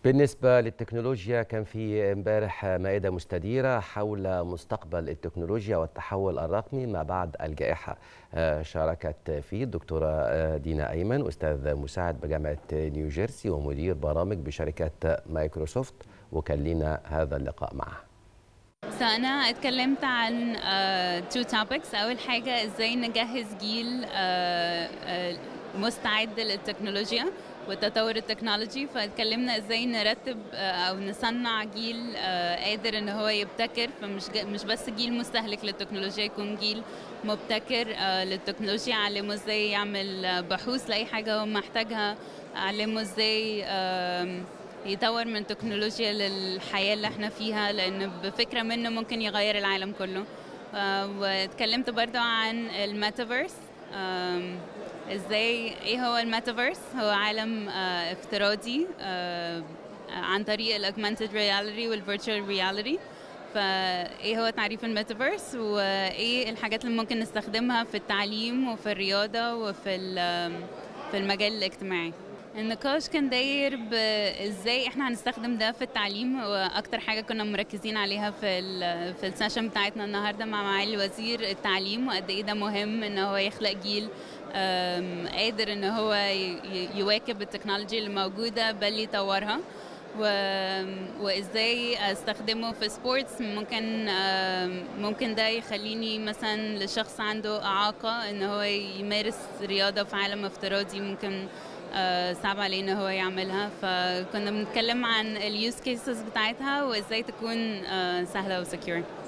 بالنسبة للتكنولوجيا كان في امبارح مائدة مستديرة حول مستقبل التكنولوجيا والتحول الرقمي ما بعد الجائحة شاركت فيه الدكتورة دينا أيمن أستاذ مساعد بجامعة نيوجيرسي ومدير برامج بشركة مايكروسوفت وكان لنا هذا اللقاء معها فأنا اتكلمت عن تو uh, توبكس أول حاجة إزاي نجهز جيل uh, uh, مستعد للتكنولوجيا والتطور التكنولوجي فاتكلمنا ازاي نرتب او نصنع جيل قادر ان هو يبتكر فمش مش بس جيل مستهلك للتكنولوجيا يكون جيل مبتكر للتكنولوجيا علمه ازاي يعمل بحوث لاي حاجه هو محتاجها علمه ازاي يطور من تكنولوجيا للحياه اللي احنا فيها لان بفكره منه ممكن يغير العالم كله واتكلمت برضو عن الميتافيرس ازاي ايه هو الميتافيرس هو عالم آه افتراضي آه عن طريق الاجمانتد رياليتي والفيرتشوال رياليتي فايه هو تعريف الميتافيرس وايه الحاجات اللي ممكن نستخدمها في التعليم وفي الرياضه وفي في المجال الاجتماعي النقاش كان داير بازاي احنا هنستخدم ده في التعليم واكتر حاجه كنا مركزين عليها في ال في السيشن بتاعتنا النهارده مع معالي وزير التعليم وقد ايه ده مهم ان هو يخلق جيل قادر ان هو يواكب التكنولوجيا اللي موجوده بل يطورها و... وازاي استخدمه في سبورتس ممكن ممكن ده يخليني مثلا لشخص عنده اعاقه ان هو يمارس رياضه في عالم افتراضي ممكن صعب عليه ان هو يعملها فكنا بنتكلم عن اليوز كيسز بتاعتها وازاي تكون سهله وسكيور